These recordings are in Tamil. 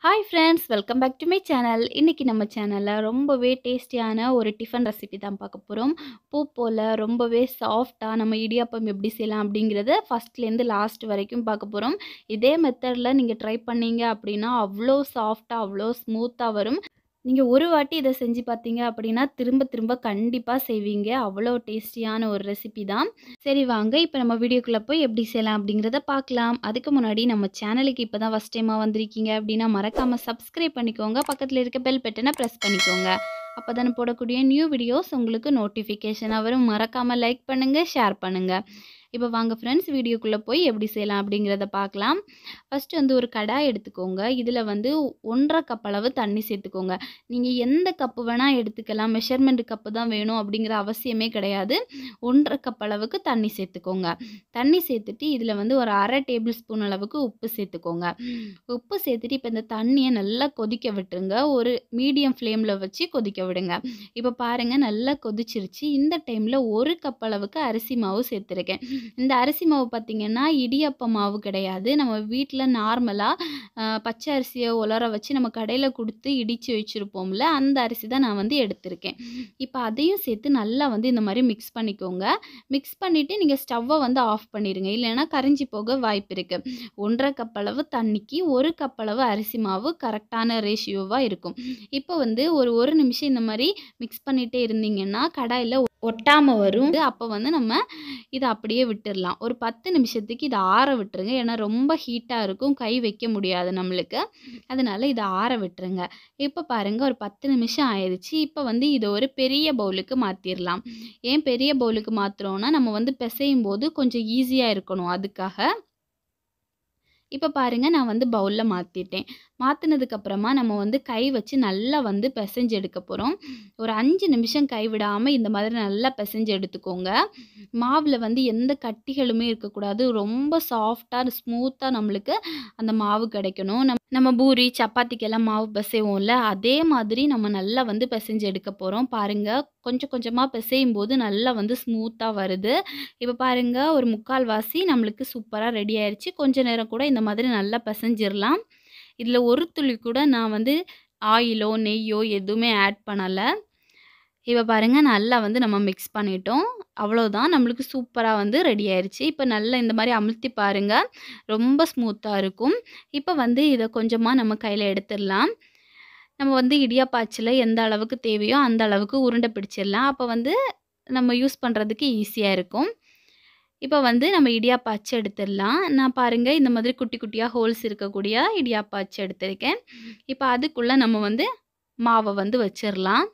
hi friends welcome back to my channel இன்றைக்கி நம்ம சேனலில் ரொம்பவே டேஸ்டியான ஒரு டிஃபன் ரெசிபி தான் பார்க்க போகிறோம் பூ போல் ரொம்பவே சாஃப்டாக நம்ம இடியாப்பம் எப்படி செய்யலாம் அப்படிங்கிறத ஃபஸ்ட்லேருந்து லாஸ்ட் வரைக்கும் பார்க்க போகிறோம் இதே மெத்தடில் நீங்கள் ட்ரை பண்ணீங்க அப்படின்னா அவ்வளோ சாஃப்டாக அவ்வளோ ஸ்மூத்தாக வரும் நீங்கள் ஒரு வாட்டி இதை செஞ்சு பார்த்தீங்க அப்படின்னா திரும்ப திரும்ப கண்டிப்பாக செய்வீங்க அவ்வளோ டேஸ்டியான ஒரு ரெசிபி தான் சரி வாங்க இப்போ நம்ம வீடியோக்குள்ளே போய் எப்படி செய்யலாம் அப்படிங்கிறத பார்க்கலாம் அதுக்கு முன்னாடி நம்ம சேனலுக்கு இப்போ தான் ஃபஸ்ட் டைமாக வந்திருக்கீங்க அப்படின்னா மறக்காமல் சப்ஸ்கிரைப் பண்ணிக்கோங்க பக்கத்தில் இருக்க பெல் பட்டனை ப்ரெஸ் பண்ணிக்கோங்க அப்போ தானே போடக்கூடிய நியூ வீடியோஸ் உங்களுக்கு நோட்டிஃபிகேஷனாக வரும் மறக்காமல் லைக் பண்ணுங்கள் ஷேர் பண்ணுங்கள் இப்போ வாங்க ஃப்ரெண்ட்ஸ் வீடியோக்குள்ளே போய் எப்படி செய்யலாம் அப்படிங்கிறத பார்க்கலாம் ஃபஸ்ட்டு வந்து ஒரு கடாய் எடுத்துக்கோங்க இதில் வந்து ஒன்றரை கப் அளவு தண்ணி சேர்த்துக்கோங்க நீங்கள் எந்த கப்பு வேணால் எடுத்துக்கலாம் மெஷர்மெண்ட் கப்பு தான் வேணும் அப்படிங்கிற அவசியமே கிடையாது ஒன்றரை கப் அளவுக்கு தண்ணி சேர்த்துக்கோங்க தண்ணி சேர்த்துட்டு இதில் வந்து ஒரு அரை டேபிள் ஸ்பூன் அளவுக்கு உப்பு சேர்த்துக்கோங்க உப்பு சேர்த்துட்டு இப்போ இந்த தண்ணியை நல்லா கொதிக்க விட்டுருங்க ஒரு மீடியம் ஃப்ளேமில் வச்சு கொதிக்க விடுங்க இப்போ பாருங்கள் நல்லா கொதிச்சிருச்சு இந்த டைமில் ஒரு கப் அளவுக்கு அரிசி மாவு சேர்த்துருக்கேன் இந்த அரிசி மாவு பார்த்திங்கன்னா இடியப்ப மாவு கிடையாது நம்ம வீட்டில் நார்மலாக பச்சை அரிசியை உலர வச்சு நம்ம கடையில் கொடுத்து இடித்து வச்சுருப்போம்ல அந்த அரிசி தான் நான் வந்து எடுத்திருக்கேன் இப்போ அதையும் சேர்த்து நல்லா வந்து இந்த மாதிரி மிக்ஸ் பண்ணிக்கோங்க மிக்ஸ் பண்ணிவிட்டு நீங்கள் ஸ்டவ்வை வந்து ஆஃப் பண்ணிடுங்க இல்லைன்னா கரைஞ்சி போக வாய்ப்பு இருக்குது ஒன்றரை கப் அளவு தண்ணிக்கு ஒரு கப் அளவு அரிசி மாவு கரெக்டான ரேஷியோவாக இருக்கும் இப்போ வந்து ஒரு ஒரு நிமிஷம் இந்த மாதிரி மிக்ஸ் பண்ணிகிட்டே இருந்தீங்கன்னா கடாயில் ஒட்டாமல் வரும் அப்போ வந்து நம்ம இதை அப்படியே விட்டுடலாம் ஒரு பத்து நிமிஷத்துக்கு இதை ஆற விட்டுருங்க ஏன்னா ரொம்ப ஹீட்டாக இருக்கும் கை வைக்க முடியாது நம்மளுக்கு அதனால இதை ஆற விட்டுருங்க இப்போ பாருங்கள் ஒரு பத்து நிமிஷம் ஆயிடுச்சு இப்போ வந்து இதை ஒரு பெரிய பவுலுக்கு மாற்றிடலாம் ஏன் பெரிய பவுலுக்கு மாற்றுறோன்னா நம்ம வந்து பிசையும் போது கொஞ்சம் ஈஸியாக இருக்கணும் அதுக்காக இப்போ பாருங்கள் நான் வந்து பவுலில் மாற்றிட்டேன் மாற்றினதுக்கப்புறமா நம்ம வந்து கை வச்சு நல்லா வந்து பிசைஞ்சு எடுக்க போகிறோம் ஒரு அஞ்சு நிமிஷம் கை விடாமல் இந்த மாதிரி நல்லா பிசைஞ்சு எடுத்துக்கோங்க மாவில் வந்து எந்த கட்டிகளுமே இருக்கக்கூடாது ரொம்ப சாஃப்டாக ஸ்மூத்தாக நம்மளுக்கு அந்த மாவு கிடைக்கணும் நம் நம்ம பூரி சப்பாத்திக்கெல்லாம் மாவு பிசைவோம்ல அதே மாதிரி நம்ம நல்லா வந்து பிசைஞ்சு எடுக்க போகிறோம் பாருங்கள் கொஞ்சம் கொஞ்சமாக பிசையும் போது நல்லா வந்து ஸ்மூத்தாக வருது இப்போ பாருங்கள் ஒரு முக்கால் வாசி நம்மளுக்கு சூப்பராக ரெடி ஆயிடுச்சு கொஞ்ச நேரம் கூட இந்த மாதிரி நல்லா பிசைஞ்சிடலாம் இதில் ஒரு துளி கூட நான் வந்து ஆயிலோ நெய்யோ எதுவுமே ஆட் பண்ணலை இப்போ பாருங்கள் நல்லா வந்து நம்ம மிக்ஸ் பண்ணிட்டோம் அவ்வளோதான் நம்மளுக்கு சூப்பராக வந்து ரெடி ஆயிடுச்சு இப்போ நல்லா இந்த மாதிரி அமுழ்த்தி பாருங்கள் ரொம்ப ஸ்மூத்தாக இருக்கும் இப்போ வந்து இதை கொஞ்சமாக நம்ம கையில் எடுத்துடலாம் நம்ம வந்து இடியாப்பாச்சில் எந்த அளவுக்கு தேவையோ அந்த அளவுக்கு உருண்டை பிடிச்சிடலாம் அப்போ வந்து நம்ம யூஸ் பண்ணுறதுக்கு ஈஸியாக இருக்கும் இப்போ வந்து நம்ம இடியாப்பா அச்சு எடுத்துடலாம் நான் பாருங்கள் இந்த மாதிரி குட்டி குட்டியாக ஹோல்ஸ் இருக்கக்கூடிய இடியாப்பா அச்சு எடுத்திருக்கேன் இப்போ அதுக்குள்ளே நம்ம வந்து மாவை வந்து வச்சிடலாம்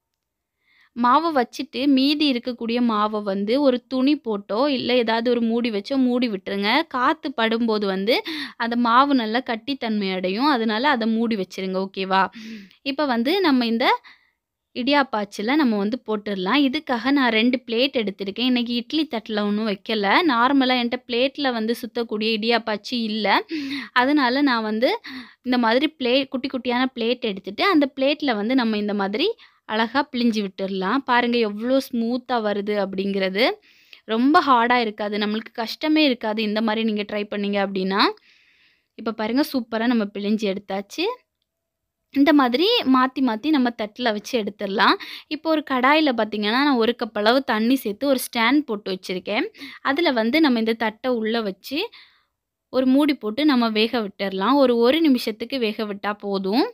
மாவை வச்சுட்டு மீதி இருக்கக்கூடிய மாவை வந்து ஒரு துணி போட்டோ இல்லை ஏதாவது ஒரு மூடி வச்சோ மூடி விட்டுருங்க காற்று படும்போது வந்து அந்த மாவு நல்லா கட்டித்தன்மை அடையும் அதனால அதை மூடி வச்சுருங்க ஓகேவா இப்போ வந்து நம்ம இந்த இடியாப்பாச்சில் நம்ம வந்து போட்டுடலாம் இதுக்காக நான் ரெண்டு பிளேட் எடுத்திருக்கேன் இன்றைக்கி இட்லி தட்டில் ஒன்றும் வைக்கல நார்மலாக என்கிட்ட பிளேட்டில் வந்து சுற்றக்கூடிய இடியாப்பாச்சி இல்லை அதனால நான் வந்து இந்த மாதிரி பிளே குட்டி குட்டியான பிளேட் எடுத்துகிட்டு அந்த பிளேட்டில் வந்து நம்ம இந்த மாதிரி அழகாக பிழிஞ்சு விட்டுடலாம் பாருங்கள் எவ்வளோ ஸ்மூத்தாக வருது அப்படிங்கிறது ரொம்ப ஹார்டாக இருக்காது நம்மளுக்கு கஷ்டமே இருக்காது இந்த மாதிரி நீங்கள் ட்ரை பண்ணீங்க அப்படின்னா இப்போ பாருங்கள் சூப்பராக நம்ம பிழிஞ்சு எடுத்தாச்சு இந்த மாதிரி மாற்றி மாற்றி நம்ம தட்டில் வச்சு எடுத்துடலாம் இப்போ ஒரு கடாயில் பார்த்திங்கன்னா நான் ஒரு கப் அளவு தண்ணி சேர்த்து ஒரு ஸ்டாண்ட் போட்டு வச்சுருக்கேன் அதில் வந்து நம்ம இந்த தட்டை உள்ளே வச்சு ஒரு மூடி போட்டு நம்ம வேக விட்டுடலாம் ஒரு ஒரு நிமிஷத்துக்கு வேக விட்டால் போதும்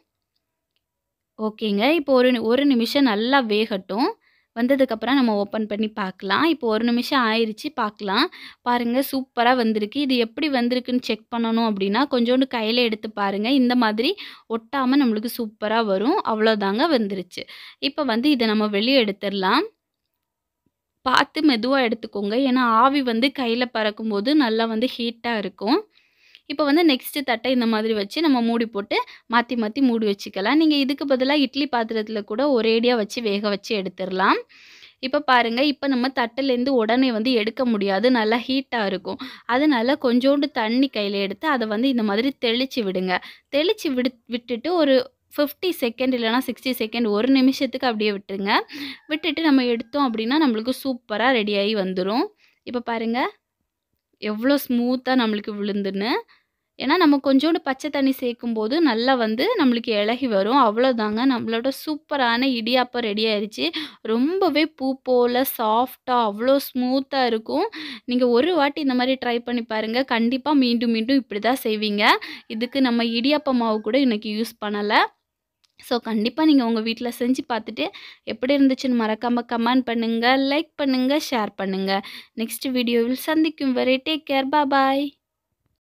ஓகேங்க இப்போ ஒரு ஒரு நிமிஷம் நல்லா வேகட்டும் வந்ததுக்கப்புறம் நம்ம ஓப்பன் பண்ணி பார்க்கலாம் இப்போ ஒரு நிமிஷம் ஆயிடுச்சு பார்க்கலாம் பாருங்கள் சூப்பராக வந்திருக்கு இது எப்படி வந்திருக்குன்னு செக் பண்ணணும் அப்படின்னா கொஞ்சோண்டு கையில் எடுத்து பாருங்கள் இந்த மாதிரி ஒட்டாமல் நம்மளுக்கு சூப்பராக வரும் அவ்வளோதாங்க வந்துருச்சு இப்போ வந்து இதை நம்ம வெளியே எடுத்துடலாம் பார்த்து மெதுவாக எடுத்துக்கோங்க ஏன்னா ஆவி வந்து கையில் பறக்கும்போது நல்லா வந்து ஹீட்டாக இருக்கும் இப்போ வந்து நெக்ஸ்ட்டு தட்டை இந்த மாதிரி வச்சு நம்ம மூடி போட்டு மாற்றி மாற்றி மூடி வச்சுக்கலாம் நீங்கள் இதுக்கு பதிலாக இட்லி பாத்திரத்தில் கூட ஒரேடியாக வச்சு வேக வச்சு எடுத்துடலாம் இப்போ பாருங்கள் இப்போ நம்ம தட்டிலேருந்து உடனே வந்து எடுக்க முடியாது நல்லா ஹீட்டாக இருக்கும் அதனால கொஞ்சோண்டு தண்ணி கையில் எடுத்து அதை வந்து இந்த மாதிரி தெளித்து விடுங்க தெளித்து விடு விட்டுட்டு ஒரு ஃபிஃப்டி செகண்ட் இல்லைனா சிக்ஸ்டி செகண்ட் ஒரு நிமிஷத்துக்கு அப்படியே விட்டுருங்க விட்டுட்டு நம்ம எடுத்தோம் அப்படின்னா நம்மளுக்கு சூப்பராக ரெடியாகி வந்துடும் இப்போ பாருங்கள் எவ்வளோ ஸ்மூத்தாக நம்மளுக்கு விழுந்துன்னு ஏன்னா நம்ம கொஞ்சோண்டு பச்சை தண்ணி சேர்க்கும்போது நல்லா வந்து நம்மளுக்கு இளகி வரும் அவ்வளோதாங்க நம்மளோட சூப்பரான இடியாப்பம் ரெடி ஆயிருச்சு ரொம்பவே பூ போல் சாஃப்டாக அவ்வளோ ஸ்மூத்தாக இருக்கும் நீங்கள் ஒரு வாட்டி இந்த மாதிரி ட்ரை பண்ணி பாருங்கள் கண்டிப்பாக மீண்டும் மீண்டும் இப்படி தான் செய்வீங்க இதுக்கு நம்ம இடியாப்ப மாவு கூட இன்றைக்கி யூஸ் பண்ணலை ஸோ கண்டிப்பாக நீங்கள் உங்கள் வீட்டில் செஞ்சு பார்த்துட்டு எப்படி இருந்துச்சுன்னு மறக்காமல் கமெண்ட் பண்ணுங்கள் லைக் பண்ணுங்கள் ஷேர் பண்ணுங்கள் நெக்ஸ்ட் வீடியோவில் சந்திக்கும் வரை டேக் கேர் பாய்